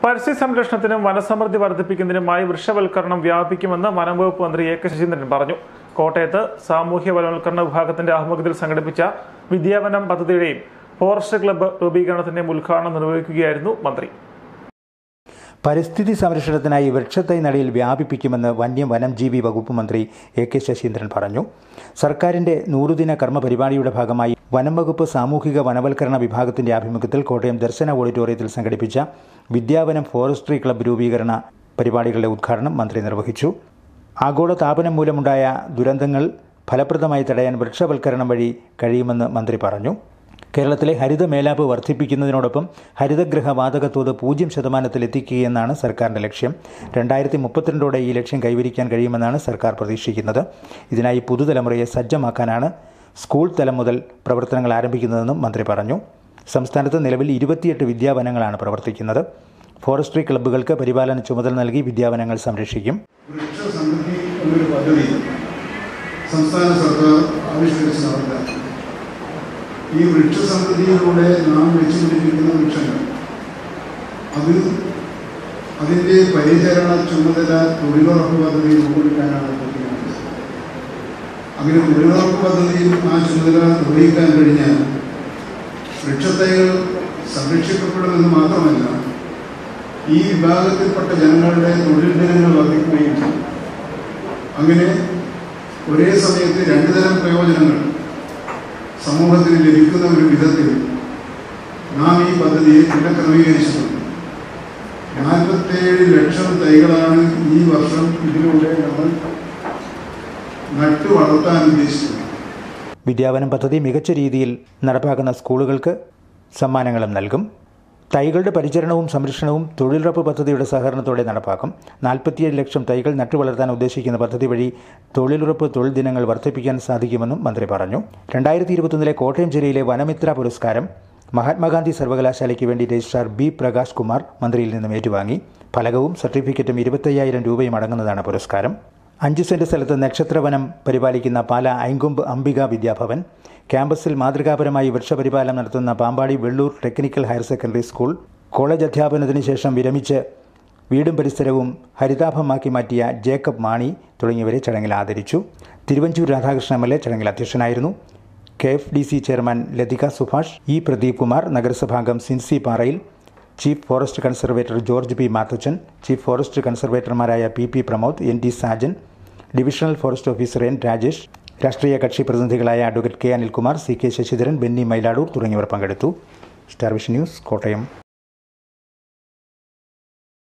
പരിസ്ഥിതി സംരക്ഷണത്തിനും വനസമൃദ്ധി വർദ്ധിപ്പിക്കുന്നതിനുമായി വൃക്ഷവൽക്കരണം വ്യാപിക്കുമെന്ന് വനംവകുപ്പ് മന്ത്രി എ കെ ശശീന്ദ്രൻ പറഞ്ഞു കോട്ടയത്ത് സാമൂഹ്യ വനവൽക്കരണ വിഭാഗത്തിന്റെ ആഭിമുഖ്യത്തിൽ സംഘടിപ്പിച്ച വിദ്യാവനം പദ്ധതിയുടെയും ഫോറസ്റ്റ് ക്ലബ്ബ് രൂപീകരണത്തിന്റെയും ഉദ്ഘാടനം നിർവഹിക്കുകയായിരുന്നു മന്ത്രി പരിസ്ഥിതി സംരക്ഷണത്തിനായി വൃക്ഷത്തൈ നടയിൽ വ്യാപിപ്പിക്കുമെന്ന് വന്യം വനം ജീവി വകുപ്പ് മന്ത്രി എ കെ ശശീന്ദ്രൻ പറഞ്ഞു സർക്കാരിന്റെ നൂറുദിന കർമ്മ പരിപാടിയുടെ ഭാഗമായി വനം വകുപ്പ് സാമൂഹിക വനവൽക്കരണ വിഭാഗത്തിന്റെ ആഭിമുഖ്യത്തിൽ കോട്ടയം ദർശന ഓഡിറ്റോറിയത്തിൽ സംഘടിപ്പിച്ച വിദ്യാവനം ഫോറസ്ട്രി ക്ലബ്ബ് രൂപീകരണ പരിപാടികളുടെ ഉദ്ഘാടനം മന്ത്രി നിർവഹിച്ചു ആഗോള താപനം മൂലമുണ്ടായ ദുരന്തങ്ങൾ ഫലപ്രദമായി തടയാൻ വൃക്ഷവൽക്കരണം വഴി കഴിയുമെന്ന് മന്ത്രി പറഞ്ഞു കേരളത്തിലെ ഹരിത മേലാപ്പ് വർദ്ധിപ്പിക്കുന്നതിനോടൊപ്പം ഹരിതഗൃഹ വാതക തോത് പൂജ്യം ശതമാനത്തിൽ എത്തിക്കുകയെന്നാണ് സർക്കാരിന്റെ ലക്ഷ്യം രണ്ടായിരത്തി മുപ്പത്തിരണ്ടോടെ ഈ ലക്ഷ്യം കൈവരിക്കാൻ കഴിയുമെന്നാണ് സർക്കാർ പ്രതീക്ഷിക്കുന്നത് ഇതിനായി പുതുതലമുറയെ സജ്ജമാക്കാനാണ് സ്കൂൾ തലം മുതൽ പ്രവർത്തനങ്ങൾ ആരംഭിക്കുന്നതെന്നും മന്ത്രി പറഞ്ഞു സംസ്ഥാനത്ത് നിലവിൽ ഇരുപത്തിയെട്ട് വിദ്യാവനങ്ങളാണ് പ്രവർത്തിക്കുന്നത് ഫോറസ്ട്രി ക്ലബ്ബുകൾക്ക് പരിപാലന ചുമതല നൽകി വിദ്യാവനങ്ങൾ സംരക്ഷിക്കും വൃക്ഷ സമൃദ്ധി എന്നൊരു പദ്ധതി സംസ്ഥാന സർക്കാർ ആവിഷ്കരിച്ച് നടപ്പിലാക്കി ഈ വൃക്ഷ സമൃദ്ധിയിലൂടെ നാം വെച്ചുപിടിപ്പിക്കുന്ന വൃക്ഷങ്ങൾ അത് അതിൻ്റെ പരിചരണ ചുമതല തൊഴിലുറപ്പ് പദ്ധതിയിൽ ഉൾക്കൊള്ളിക്കാനാണ് തീരുമാനിച്ചത് അങ്ങനെ തൊഴിലുറപ്പ് പദ്ധതിയിൽ ആ ചുമതല നിർവഹിക്കാൻ കഴിഞ്ഞാൽ വൃക്ഷത്തൈകൾ സംരക്ഷിക്കപ്പെടുമെന്ന് മാത്രമല്ല ഈ വിഭാഗത്തിൽപ്പെട്ട ജനങ്ങളുടെ തൊഴിൽ ദിനങ്ങൾ വർദ്ധിക്കുകയും ചെയ്യും അങ്ങനെ ഒരേ സമയത്ത് രണ്ടു തരം പ്രയോജനങ്ങൾ സമൂഹത്തിന് ലഭിക്കുന്ന ഒരു വിധത്തിൽ നാം ഈ പദ്ധതിയെ പുനഃക്രമീകരിച്ചിട്ടുണ്ട് നാൽപ്പത്തേഴ് ലക്ഷം തൈകളാണ് ഈ വർഷം ഇതിലൂടെ നമ്മൾ നട്ടു വളർത്താൻ ഉദ്ദേശിക്കുന്നത് വിദ്യാവനം പദ്ധതി മികച്ച രീതിയിൽ നടപ്പാക്കുന്ന സ്കൂളുകൾക്ക് സമ്മാനങ്ങളും നൽകും തൈകളുടെ പരിചരണവും സംരക്ഷണവും തൊഴിലുറപ്പ് പദ്ധതിയുടെ സഹകരണത്തോടെ നടപ്പാക്കും നാൽപ്പത്തിയേഴ് ലക്ഷം തൈകൾ നട്ടുവളർത്താൻ ഉദ്ദേശിക്കുന്ന പദ്ധതി വഴി തൊഴിലുറപ്പ് തൊഴിൽ ദിനങ്ങൾ വർദ്ധിപ്പിക്കാൻ സാധിക്കുമെന്നും മന്ത്രി പറഞ്ഞു രണ്ടായിരത്തി ഇരുപത്തൊന്നിലെ കോട്ടയം ജില്ലയിലെ വനമിത്ര പുരസ്കാരം മഹാത്മാഗാന്ധി സർവകലാശാലയ്ക്ക് വേണ്ടി രജിസ്ട്രാർ ബി പ്രകാശ് കുമാർ മന്ത്രിയിൽ നിന്നും ഏറ്റുവാങ്ങി ഫലകവും സർട്ടിഫിക്കറ്റും ഇരുപത്തയ്യായിരം രൂപയും അടങ്ങുന്നതാണ് പുരസ്കാരം അഞ്ച് സെന്റ് സ്ഥലത്ത് നക്ഷത്രവനം പരിപാലിക്കുന്ന പാല ഐങ്കൊമ്പ് അംബിക വിദ്യാഭവൻ ക്യാമ്പസിൽ മാതൃകാപരമായി വൃക്ഷപരിപാലനം നടത്തുന്ന Pampady Vellur technical higher secondary school college അധ്യാപനത്തിന് ശേഷം വിരമിച്ച് വീടും പരിസരവും ഹരിതാഭമാക്കി മാറ്റിയ ജേക്കബ് മാണി തുടങ്ങിയവരെ ചടങ്ങിൽ ആദരിച്ചു Thiruvanchoor Radhakrishnan M L A ചടങ്ങിൽ അധ്യക്ഷനായിരുന്നു K F D C chairman Lathika Subhash E Pradeep Kumar നഗരസഭാംഗം Sincy Parayil chief forest conservator George P Mathachan chief forest കൺസർവേറ്റർമാരായ P P Pramod N T Sajan divisional forest officer N Rajesh രാഷ്ട്രീയ കക്ഷി പ്രതിനിധികളായ advocate K Anilkumar C K Sasidharan Benny Mailadoor തുടങ്ങിയവർ പങ്കെടുത്തു സ്റ്റാർ വിഷൻ ന്യൂസ് കോട്ടയം